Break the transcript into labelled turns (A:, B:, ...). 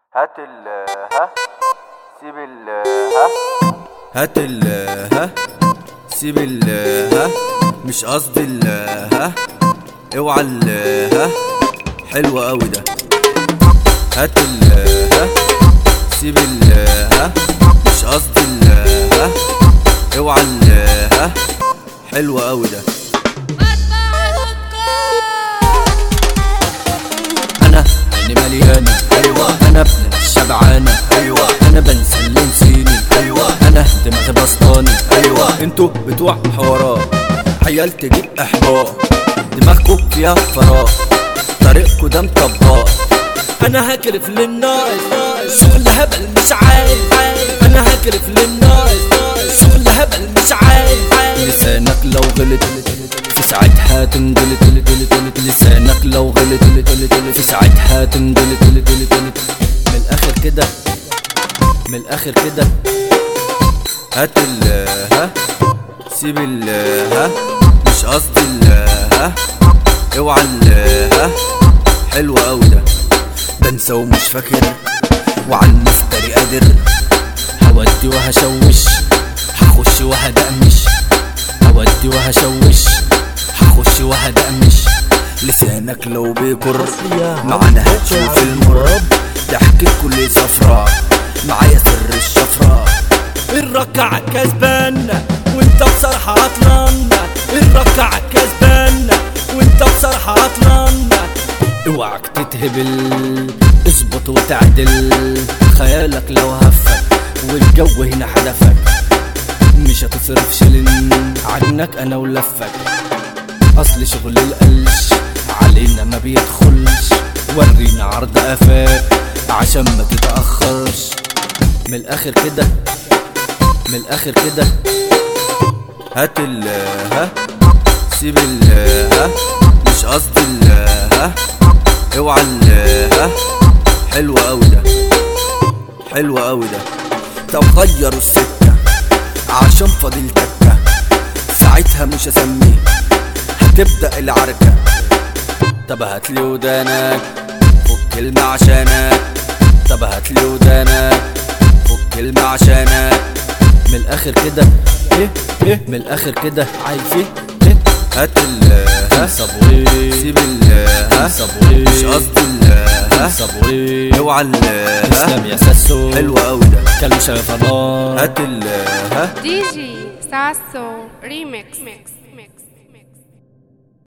A: هات ال ها سيب ال ها
B: هات ال ها سيب ال ها مش قصدي ال ها اوعى ال ها حلو قوي ده هات ال ها سيب ال ها مش قصدي ال ها اوعى ال ها حلو قوي ده انا عيني مليانه ايوه انا ابن الشبعانه ايوه انا بنسى اللي نسيني ايوه انا دماغي بسطاني ايوه انتوا بتوع حوارات عيال تجيب احباط دماغكوا فيها فراغ طريقكوا ده مطبق انا هكرف للناس شغل هبل مش عايز انا هكرف للناس شغل هبل مش عايز لسانك لو غلط في ساعتها تنجلط لسانك لو غلط في ساعتها تنجلط من الاخر كده من الاخر كده هات ال ها سيب ال ها مش قصدي ال ها اوعى ال ها حلو قوي ده بنسى ومش فاكر وعلى المفتري قادر هودي وهشوش هخش وهدقمش هودي وهشوش هخش وهدقمش لسانك لو بيكر معانا هتشوف المر ضحكة كل صفراء معايا سر الشفرة الركعة كسبانة وانت بصراحة عطلان الركعة كسبانة وانت بصراحة عطلان اوعك تتهبل اظبط وتعدل خيالك لو هفك والجو هنا حدفك مش هتصرف شلن عنك انا ولفك اصل شغل القلش علينا ما بيدخلش ورينا عرض قفاك عشان ما تتأخرش من الاخر كده من الاخر كده هات ال ها سيب ال ها مش قصدي ال ها اوعى ال ها حلو قوي ده حلو قوي ده طب غيروا السكة عشان فاضل تكة ساعتها مش هسميه هتبدأ العركة طب هاتلي ودانك فك كلمة عشانك طب هاتلي ودانك فك كلمة عشانك من الاخر كده ايه ايه من الاخر كده عايز ايه ايه هات ال ها صبوري سيب ال ها صبوري مش قصدي ال ها صبوري اوعى ال ها اسلام يا ساسو حلو قوي ده كلام شغال هات ال ها
C: دي جي ساسو ريميكس